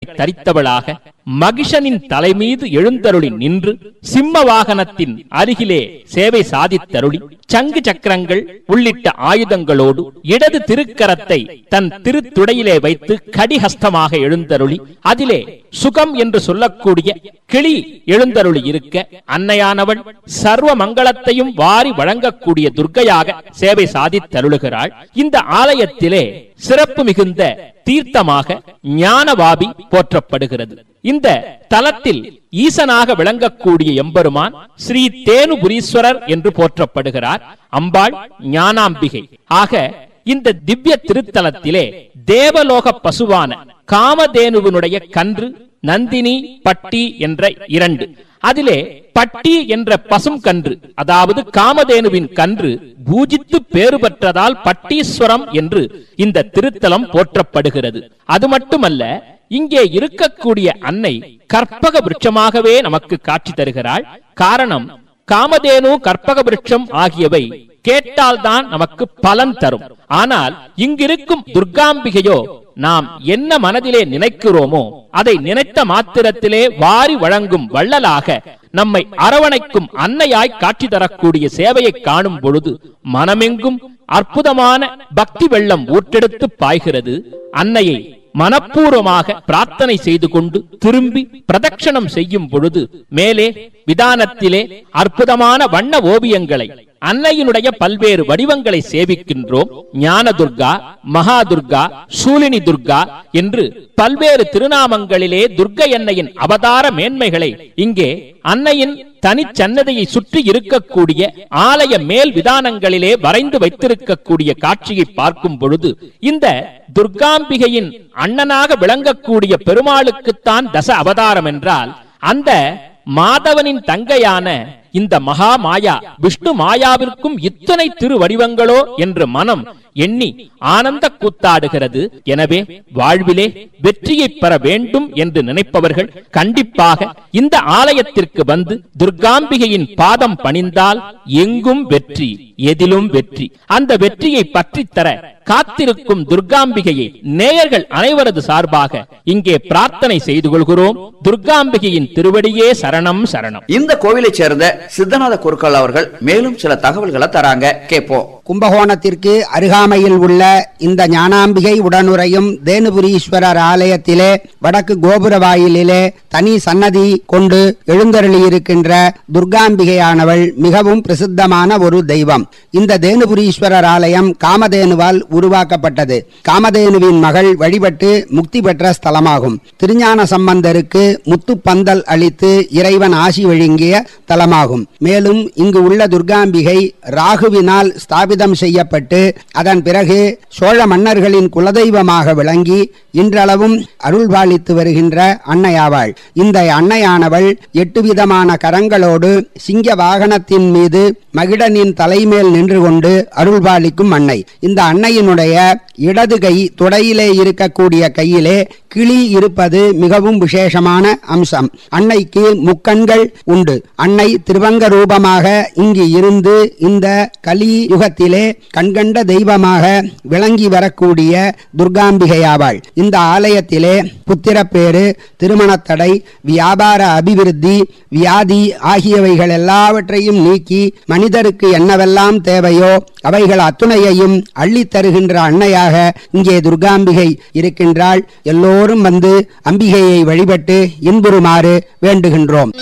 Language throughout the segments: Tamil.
தரித்தவளாக மகிஷனின் தலைமீது எழுந்தருளி நின்று சிம்ம வாகனத்தின் அருகிலே சேவை சாதித்தருளி சங்கு சக்கரங்கள் உள்ளிட்ட ஆயுதங்களோடு இடது திருக்கரத்தை தன் திருத்துடையிலே வைத்து கடிஹஸ்தமாக எழுந்தருளி அதிலே சுகம் என்று சொல்லக்கூடிய கிளி எழுந்தருளி இருக்க அன்னையானவள் சர்வ மங்களத்தையும் வாரி வழங்கக்கூடிய துர்க்கையாக சேவை சாதித்தருளுகிறாள் இந்த ஆலயத்திலே சிறப்பு மிகுந்த தீர்த்தமாக ஞானவாபி போற்றப்படுகிறது இந்த தலத்தில் ஈசனாக விளங்கக்கூடிய எம்பெருமான் ஸ்ரீ தேனுபுரீஸ்வரர் என்று போற்றப்படுகிறார் அம்பாள் ஞானாம்பிகை ஆக இந்த திவ்ய திருத்தலத்திலே தேவலோக பசுவான காமதேனுவினுடைய கன்று நந்தினி பட்டி என்ற இரண்டு அதிலே பட்டி என்ற பசும் கன்று அதாவது காமதேனுவின் கன்று பூஜித்து பேறு பெற்றதால் பட்டீஸ்வரம் என்று இந்த திருத்தலம் போற்றப்படுகிறது அது மட்டுமல்ல இங்கே இருக்கக்கூடிய அன்னை கற்பக விருட்சமாகவே நமக்கு காட்சி தருகிறாள் காரணம் காமதேனு கற்பக விருட்சம் ஆகியவை கேட்டால்தான் நமக்கு பலன் தரும் ஆனால் இங்கிருக்கும் துர்காம்பிகையோ நாம் என்ன மனதிலே நினைக்கிறோமோ அதை நினைத்த மாத்திரத்திலே வாரி வழங்கும் வள்ளலாக நம்மை அரவணைக்கும் அன்னையாய் காட்சி தரக்கூடிய சேவையை காணும் பொழுது மனமெங்கும் அற்புதமான பக்தி வெள்ளம் ஊற்றெடுத்து பாய்கிறது அன்னையை மனப்பூர்வமாக பிரார்த்தனை செய்து கொண்டு திரும்பி பிரதட்சணம் செய்யும் பொழுது மேலே விதானத்திலே அற்புதமான வண்ண ஓவியங்களை அன்னையினுடைய பல்வேறு வடிவங்களை சேவிக்கின்றோம் ஞான துர்கா மகா துர்கா சூலினி துர்கா என்று பல்வேறு திருநாமங்களிலே துர்க்கை அன்னையின் அவதார மேன்மைகளை இங்கே அன்னையின் தனிச்சன்னதியை சுற்றி இருக்கக்கூடிய ஆலய மேல் விதானங்களிலே வரைந்து வைத்திருக்கக்கூடிய காட்சியை பார்க்கும் பொழுது இந்த துர்காம்பிகையின் அண்ணனாக விளங்கக்கூடிய பெருமாளுக்குத்தான் தச அவதாரம் என்றால் அந்த மாதவனின் தங்கையான இந்த மகா மாயா விஷ்ணு மாயாவிற்கும் இத்தனை திருவடிவங்களோ என்று மனம் எண்ணி ஆனந்த கூத்தாடுகிறது எனவே வாழ்விலே வெற்றியை பெற வேண்டும் என்று நினைப்பவர்கள் கண்டிப்பாக இந்த ஆலயத்திற்கு வந்து துர்காம்பிகையின் பாதம் பணிந்தால் எங்கும் வெற்றி எதிலும் வெற்றி அந்த வெற்றியை பற்றித்தர காத்திருக்கும் துர்காம்பிகையை நேயர்கள் அனைவரது சார்பாக இங்கே பிரார்த்தனை செய்து கொள்கிறோம் துர்காம்பிகையின் திருவடியே சரணம் சரணம் இந்த கோவிலை சேர்ந்த சித்தநாத குருக்கள் அவர்கள் மேலும் சில தகவல்களை தராங்க கேட்போம் கும்பகோணத்திற்கு அருகாமையில் உள்ள இந்த ஞானாம்பிகை உடனுறையும் தேனுபுரீஸ்வரர் ஆலயத்திலே வடக்கு கோபுர வாயிலிலே தனி சன்னதி கொண்டு எழுந்தருளியிருக்கின்ற துர்காம்பிகையானவள் மிகவும் பிரசித்தமான ஒரு தெய்வம் இந்த தேனுபுரீஸ்வரர் ஆலயம் காமதேனுவால் உருவாக்கப்பட்டது காமதேனுவின் மகள் வழிபட்டு முக்தி பெற்ற ஸ்தலமாகும் திருஞான சம்பந்தருக்கு முத்துப்பந்தல் அளித்து இறைவன் ஆசி வழங்கிய தலமாகும் மேலும் இங்கு உள்ள துர்காம்பிகை ராகுவினால் ஸ்தாபிதம் செய்யப்பட்டு அதன் பிறகு சோழ மன்னர்களின் குலதெய்வமாக விளங்கி இன்றளவும் அருள்பாலித்து வருகின்ற அன்னையாவாள் இந்த அன்னையானவள் எட்டு விதமான கரங்களோடு சிங்க வாகனத்தின் மீது மகிடனின் தலைமேல் நின்று கொண்டு அருள்பாலிக்கும் அன்னை இந்த அன்னையினுடைய இடது கை தொடையிலே இருக்கக்கூடிய கையிலே கிளி இருப்பது மிகவும் விசேஷமான அம்சம் அன்னைக்கு முக்கண்கள் உண்டு அன்னை திருவங்க ரூபமாக இங்கு இருந்து இந்த கலி யுகத்திலே கண்கண்ட தெய்வமாக விளங்கி வரக்கூடிய துர்காம்பிகையாவாள் இந்த ஆலயத்திலே புத்திரப்பேறு திருமணத்தடை வியாபார அபிவிருத்தி வியாதி ஆகியவைகள் எல்லாவற்றையும் நீக்கி மனிதருக்கு என்னவெல்லாம் தேவையோ அவைகள் அத்துணையையும் அள்ளித் தருகின்ற அன்னையாக இங்கே துர்காம்பிகை இருக்கின்றாள் எல்லோரும் வந்து அம்பிகையை வழிபட்டு இன்புறுமாறு வேண்டுகின்றோம்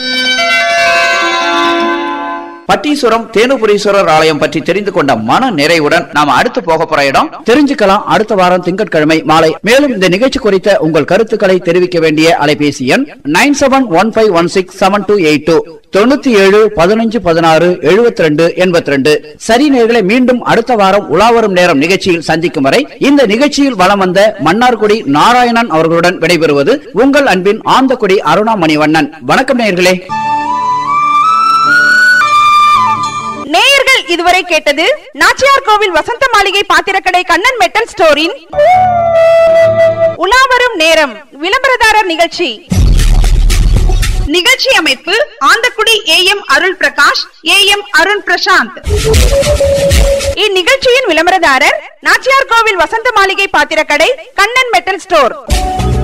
பட்டீஸ்வரம் தேனுபுரீஸ்வரர் ஆலயம் பற்றி தெரிந்து கொண்ட மன நிறைவுடன் நாம அடுத்து போக போற இடம் தெரிஞ்சுக்கலாம் அடுத்த வாரம் திங்கட்கிழமை மாலை மேலும் இந்த நிகழ்ச்சி குறித்த உங்கள் கருத்துக்களை தெரிவிக்க வேண்டிய அலைபேசி எண் nine seven one five one six seven two eight two தொண்ணூத்தி ஏழு பதினஞ்சு பதினாறு எழுபத்தி ரெண்டு எண்பத்தி ரெண்டு சரி நேர்களை மீண்டும் அடுத்த வாரம் உலாவரும் நேரம் நிகழ்ச்சியில் சந்திக்கும் வரை இந்த நிகழ்ச்சியில் வலம் வந்த மன்னார்குடி நாராயணன் அவர்களுடன் விடைபெறுவது உங்கள் அன்பின் ஆந்தக்குடி அருணா மணிவண்ணன் வணக்கம் நேயர்களே நேயர்கள் இதுவரை கேட்டது நாச்சியார் கோவில் வசந்த மாளிகை பாத்திரக்கடை கண்ணன் மெட்டல் ஸ்டோரின் உலாவரும் நேரம் விளம்பரதாரர் நிகழ்ச்சி நிகழ்ச்சி அமைப்பு Anthakudi A M Arul Prakash A M Arun Prasanth இந்நிகழ்ச்சியின் விளம்பரதாரர் நாச்சியார் கோவில் வசந்த மாளிகை பாத்திரக்கடை கண்ணன் மெட்டல் ஸ்டோர்